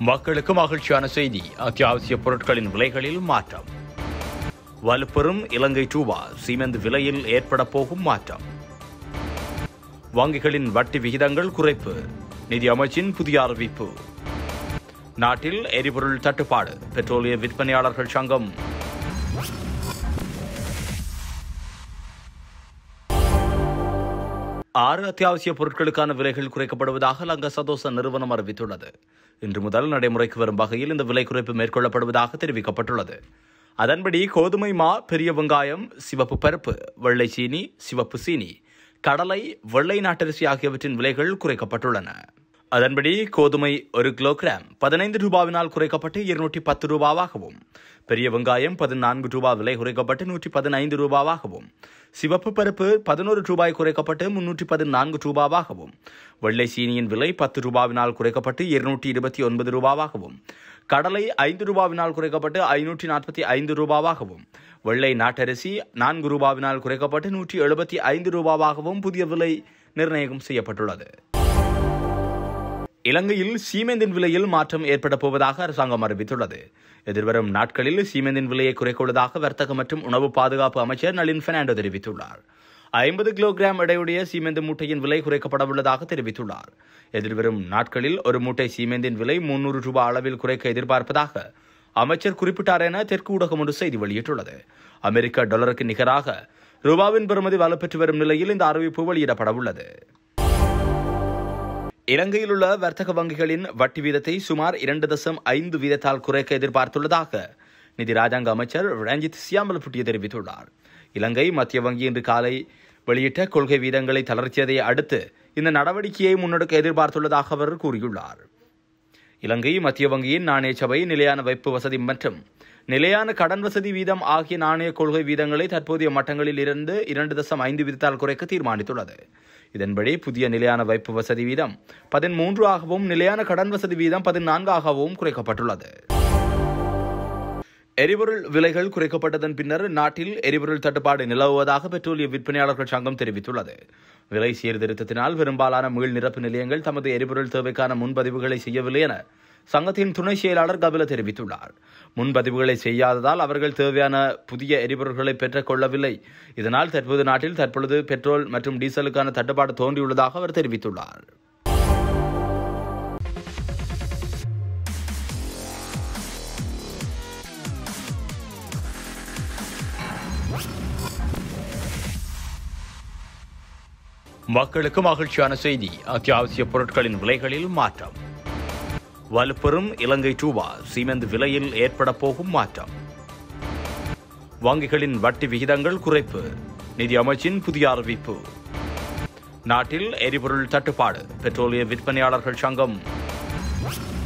மக்களுக்கு மகிழ்ச்சியான செய்தி அத்தியாவசிய பொருட்களின் விலைகளில் மாற்றம் வலுப்பெறும் இலங்கை ரூபா சீமெந்து விலையில் ஏற்பட போகும் மாற்றம் வங்கிகளின் வட்டி விகிதங்கள் குறைப்பு நிதி அமைச்சின் புதிய அறிவிப்பு நாட்டில் எரிபொருள் தட்டுப்பாடு பெட்ரோலிய விற்பனையாளர்கள் சங்கம் ஆறு அத்தியாவசிய பொருட்களுக்கான விலைகள் குறைக்கப்படுவதாக லங்கா சதோச நிறுவனம் அறிவித்துள்ளது இன்று முதல் நடைமுறைக்கு வரும் வகையில் இந்த விலை குறைப்பு மேற்கொள்ளப்படுவதாக தெரிவிக்கப்பட்டுள்ளது அதன்படி கோதுமை மா பெரிய வெங்காயம் சிவப்பு பருப்பு வெள்ளை சீனி சிவப்பு சீனி கடலை வெள்ளை நாட்டரிசி ஆகியவற்றின் விலைகள் குறைக்கப்பட்டுள்ளன அதன்படி கோதுமை ஒரு கிலோகிராம் பதினைந்து ரூபாவினால் குறைக்கப்பட்டு இருநூற்றி பத்து ரூபாவாகவும் பெரிய வெங்காயம் பதினான்கு ரூபாய் விலை குறைக்கப்பட்டு நூற்றி பதினைந்து ரூபாவாகவும் சிவப்பு பருப்பு பதினோரு ரூபாய் குறைக்கப்பட்டு முன்னூற்றி பதினான்கு ரூபாவாகவும் வெள்ளை சீனியின் விலை பத்து ரூபாவினால் குறைக்கப்பட்டு இருநூற்றி இருபத்தி ஒன்பது ரூபாவாகவும் கடலை ஐந்து ரூபாவினால் குறைக்கப்பட்டு ஐநூற்றி நாற்பத்தி ஐந்து ரூபாவாகவும் வெள்ளை நாட்டரிசி நான்கு ரூபாவினால் குறைக்கப்பட்டு நூற்றி எழுபத்தி ஐந்து ரூபாவாகவும் புதிய விலை நிர்ணயம் செய்யப்பட்டுள்ளது இலங்கையில் சீமெந்தின் விலையில் மாற்றம் ஏற்பட போவதாக அரசாங்கம் அறிவித்துள்ளது எதிர்வரும் நாட்களில் சீமெந்தின் விலையை குறைக்கவுள்ளதாக வர்த்தக மற்றும் உணவு பாதுகாப்பு அமைச்சர் நளின் பெர்னாண்டோ தெரிவித்துள்ளார் ஐம்பது கிலோகிராம் எடையுடைய சீமெந்து மூட்டையின் விலை குறைக்கப்படவுள்ளதாக தெரிவித்துள்ளார் எதிர்வரும் நாட்களில் ஒரு மூட்டை சீமெந்தின் விலை முன்னூறு ரூபாய் அளவில் குறைக்க எதிர்பார்ப்பதாக அமைச்சர் குறிப்பிட்டார் என தெற்கு ஊடகம் ஒன்று செய்தி வெளியிட்டுள்ளது அமெரிக்க டாலருக்கு நிகராக ரூபாவின் பெறுமதி வலுப்பெற்று வரும் நிலையில் இந்த அறிவிப்பு வெளியிடப்படவுள்ளது இலங்கையில் உள்ள வர்த்தக வங்கிகளின் வட்டி வீதத்தை சுமார் இரண்டு தசம் ஐந்து வீதத்தால் குறைக்க எதிர்பார்த்துள்ளதாக நிதி ராஜாங்க அமைச்சர் ரஞ்சித் சியாமலப்புட்டிய தெரிவித்துள்ளார் இலங்கை மத்திய வங்கி இன்று காலை வெளியிட்ட கொள்கை வீதங்களை தளர்த்தியதை அடுத்து இந்த நடவடிக்கையை முன்னெடுக்க எதிர்பார்த்துள்ளதாக அவர் கூறியுள்ளார் இலங்கை மத்திய வங்கியின் நாணய சபை நிலையான வைப்பு வசதி மற்றும் நிலையான கடன் வசதி வீதம் ஆகிய நாணய கொள்கை வீதங்களை தற்போதைய மட்டங்களில் இருந்து இரண்டு தசம் ஐந்து வீதத்தால் குறைக்க தீர்மானித்துள்ளது இதன்படி புதிய நிலையான வைப்பு வசதி வீதம் பதிமூன்று ஆகவும் நிலையான கடன் வசதி வீதம் பதினான்காகவும் குறைக்கப்பட்டுள்ளது எரிபொருள் விலைகள் குறைக்கப்பட்டதன் பின்னர் நாட்டில் எரிபொருள் தட்டுப்பாடு நிலவுவதாக பெட்ரோலிய விற்பனையாளர்கள் சங்கம் தெரிவித்துள்ளது விலை சீர்திருத்தத்தினால் பெரும்பாலான மீள் நிரப்பு நிலையங்கள் தமது எரிபொருள் தேவைக்கான முன்பதிவுகளை செய்யவில்லை என சங்கத்தின் துணை செயலாளர் கபில தெரிவித்துள்ளார் முன்பதிவுகளை செய்யாததால் அவர்கள் தேவையான புதிய எரிபொருள்களை பெற்றுக் கொள்ளவில்லை இதனால் தற்போது நாட்டில் தற்பொழுது பெட்ரோல் மற்றும் டீசலுக்கான தட்டுப்பாடு தோன்றியுள்ளதாக அவர் தெரிவித்துள்ளார் மக்களுக்கு மகிழ்ச்சியான செய்தி அத்தியாவசிய பொருட்களின் விலைகளில் மாற்றம் வலுப்பெறும் இலங்கை ரூபா சீமெந்து விலையில் ஏற்பட போகும் மாற்றம் வங்கிகளின் வட்டி விகிதங்கள் குறைப்பு நிதி அமைச்சின் புதிய அறிவிப்பு நாட்டில் எரிபொருள் தட்டுப்பாடு பெட்ரோலிய விற்பனையாளர்கள் சங்கம்